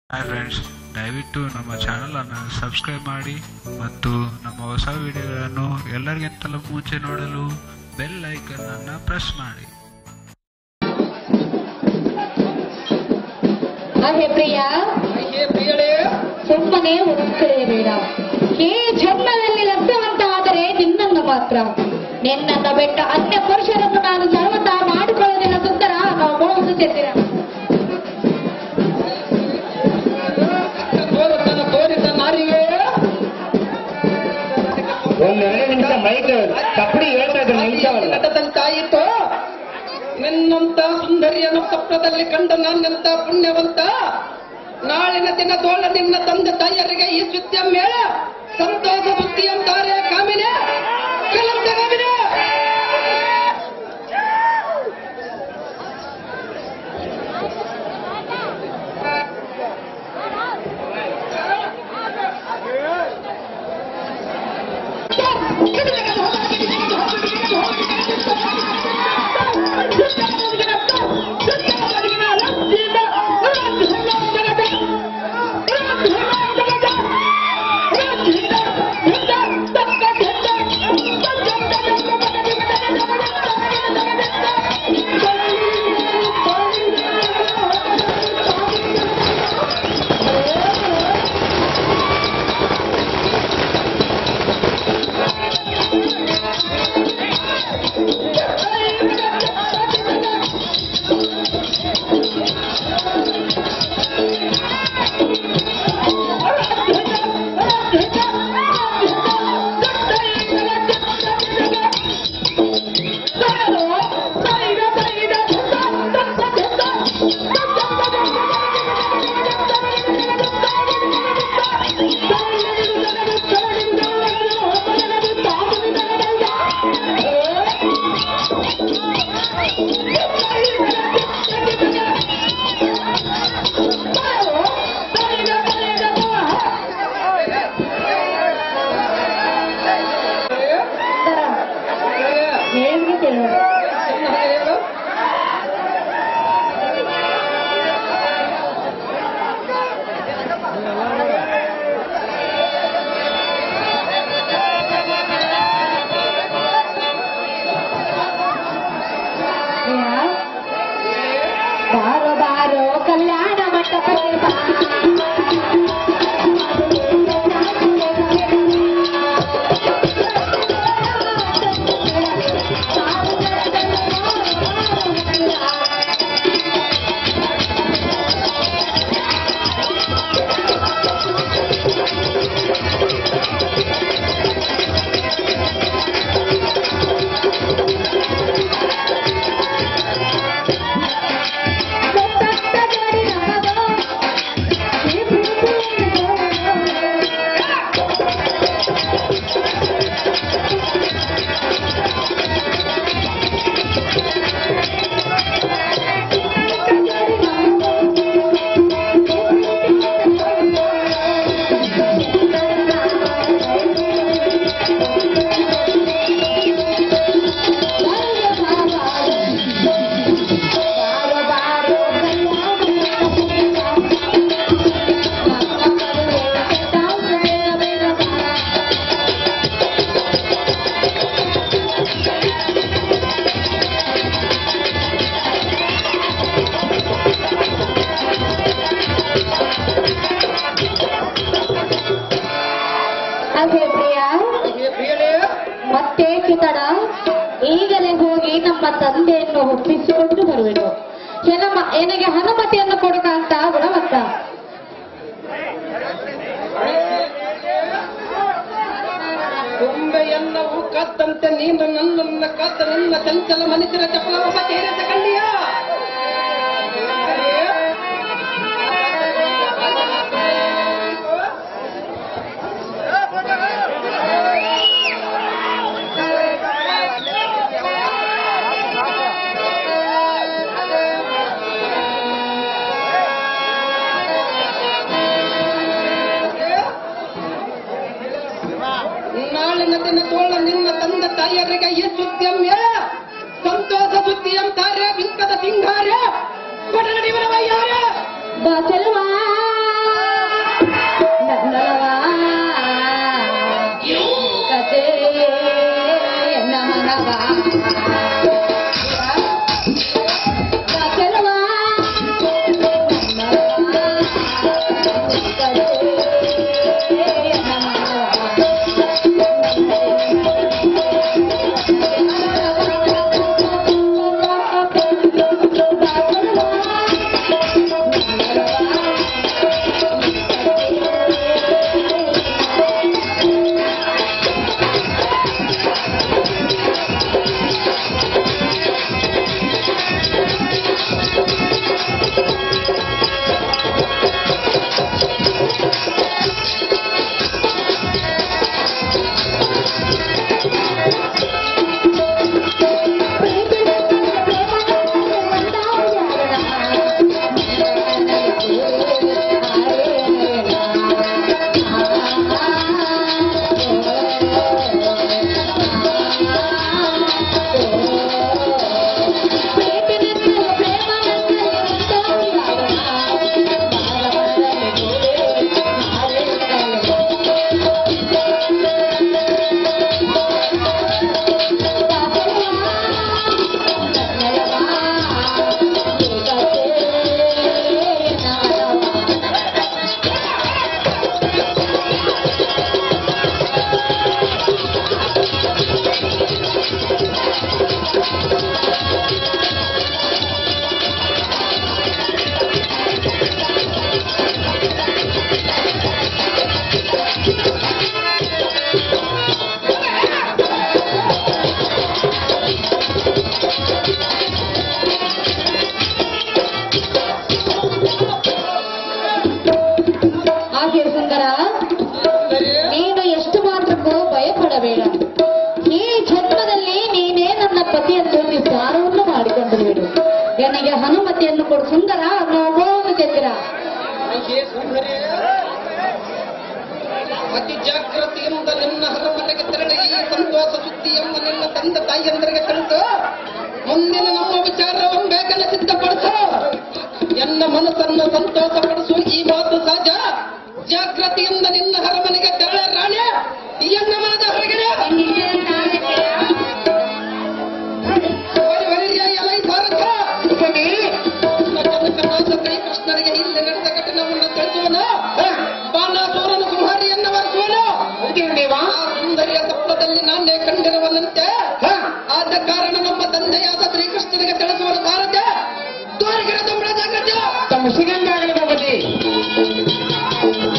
Hi friends ದಯವಿಟ್ಟು ನಮ್ಮ ಚಾನಲನ್ನು ಸಬ್ಸ್ಕ್ರೈಬ್ ಮಾಡಿ ಮತ್ತು ನಮ್ಮ ಹೊಸ ವಿಡಿಯೋಗಳನ್ನು ಎಲ್ಲರಿಗಿಂತಲೂ ಮುಂಚೆ ನೋಡಲು ಬೆಲ್ ಐಕನ್ ಅನ್ನು ಪ್ರೆಸ್ ಮಾಡಿ ಹಾಗೆ ಪ್ರಿಯ ಹೇ ಪ್ರಿಯಳೇ ಸುಮ್ಮನೆ ಉತ್ಕಳೆಯಬೇಡ ಈ ಜನ್ಮದಲ್ಲಿ ಲಭ್ಯವಂತ ಆದರೆ ನಿನ್ನನ್ನು ಮಾತ್ರ ನಿನ್ನನ್ನು ಬೆಟ್ಟ ಅನ್ಯ ಪುರುಷರನ್ನು ನಾನು ಸರ್ವತಾ ಮಾಡಿಕೊಳ್ಳೋದಿಲ್ಲ ಸುಂದರ ನಾವು ಮೋಹಿಸುತ್ತಿದ್ದೀರ ತೋರುತ್ತನ ತೋರಿದ ನಾರಿಯೇ ಒಂದ್ ಎರಡು ನಿಮಿಷ ಮೈಕ್ ತಪ್ಪಡಿ ಹೇಳ್ತಾ ಇದ್ರೆ ನಿಲ್ಸವಲ್ಲ ನಟದಂತಾಯಿತು ನಿನ್ನಂತ ಸುಂದರಿಯನ್ನು ಸ್ವಪ್ನದಲ್ಲಿ ಕಂಡ ನಾನೆಂತ ಪುಣ್ಯವಂತ ನಾಳಿನ ದಿನ ತೋಳ ನಿನ್ನ ತಂದೆ ತಾಯಿಯರಿಗೆ ಈ ಸುದ್ದಿಯ ಮೇಳ ಸಂತೋಷ ಬುದ್ಧಿಯಂತಾರೆ ಕಾಮಿನೆ ಕಲಂತ ಕಾಮಿನೆ ಹೇಗೆ ತಿಳಿಯೋಣ ಬಾರೋ ಬಾರೋ ಕಲ್ಯಾಣ ಮಂಟಪಕ್ಕೆ ಬಾ. ಹಾಗೆ ಪ್ರಿಯ ಹೇ ಪ್ರಿಯಳೇ ಮತ್ತೆ ಕಿತಡ ಈಗಲೇ ಹೋಗಿ ನಮ್ಮ ತಂದೆಯನ್ನು ಒಪ್ಪಿಸಿಕೊಂಡು ಬರುವೆನು ಏನಮ್ಮ ನನಗೆ ಅನುಮತಿಯನ್ನು ಕೊಡಕಂತ ಗುಣವಂತ ಗೊಂಬೆಯನ್ನವು ಕಾದಂತೆ ನೀನು ನನ್ನನ್ನ ಕಾದ ನನ್ನ ಚಂಚಲ ಮನುಷ್ಯರ ಚಪಲವ ಬಗೆಹರಿಸ ಕಣ್ಣಿಯ ನಾಳಿನ ದಿನ ತೋಳ ನಿನ್ನ ತಂದ ತಾಯಿಯರಿಗೆ ಈ ಸುದ್ದಿಯಮ್ಯ ಸಂತೋಷ ಸುದ್ದಿಯಂತಾರೆ ಬಿಂಕದ ಸಿಂಗಾರ ಕೊಡನಡಿವರ ವಯ್ಯಾರ ಬಾ ಚೆಲುವಾ ಸುಂದರ ನೋಮೋದು ಚೆತ್ತಿರ ಹೇ ಸುಂದರಿ ಅತಿ ಜಾಗೃತಿಯಿಂದ ನಿನ್ನ ಹರಮನೆಗೆ ತೆರಳಿ ಈ ಸಂತೋಷ ಸುದ್ದಿಯನ್ನು ನಿನ್ನ ತಂದೆ ತಾಯಿಯಂದರಿಗೆ ತಿಳಿಸು ಮುಂದಿನ ನಮ್ಮ ವಿಚಾರವನ್ನು ಬೇಗನೆ ಸಿದ್ಧಪಡಿಸು ಎನ್ನ ಮನಸ್ಸನ್ನು ಸಂತೋಷಪಡಿಸು ಈ ಮಾತು ಸಹಜ ಜಾಗೃತಿಯಿಂದ ನಿನ್ನ ಹರಮನೆಗೆ ತೆರಳ ರಾಣಿ ಈ ಎನ್ನ ಮನದ ಹೊರಗಡೆ ಒರಿ ಒರಿಯ ಎಲೈ ಭಾರತ ಕನಕನಾಥ ಶ್ರೀಕೃಷ್ಣರಿಗೆ ಇಲ್ಲಿ ನಡೆದ ಘಟನವನ್ನು ತಿಳಿಸುವನು ಬಾಣಾಸೂರನ ಸಂಹಾರಿಯನ್ನು ವರಿಸುವನು ಆ ಸುಂದರಿಯ ಸ್ವಪ್ನದಲ್ಲಿ ನಾನೇ ಕಂಡಿರುವನಂತೆ ಆದ ಕಾರಣ ನಮ್ಮ ತಂದೆಯಾದ ಶ್ರೀಕೃಷ್ಣನಿಗೆ ತಿಳಿಸುವನು ಭಾರತ ತೋರಿಗಿರದ ಜಗತ್ತ ತಮ್ಮ ಸಿಗಂಗಾಗದ ಬಲ್ಲಿ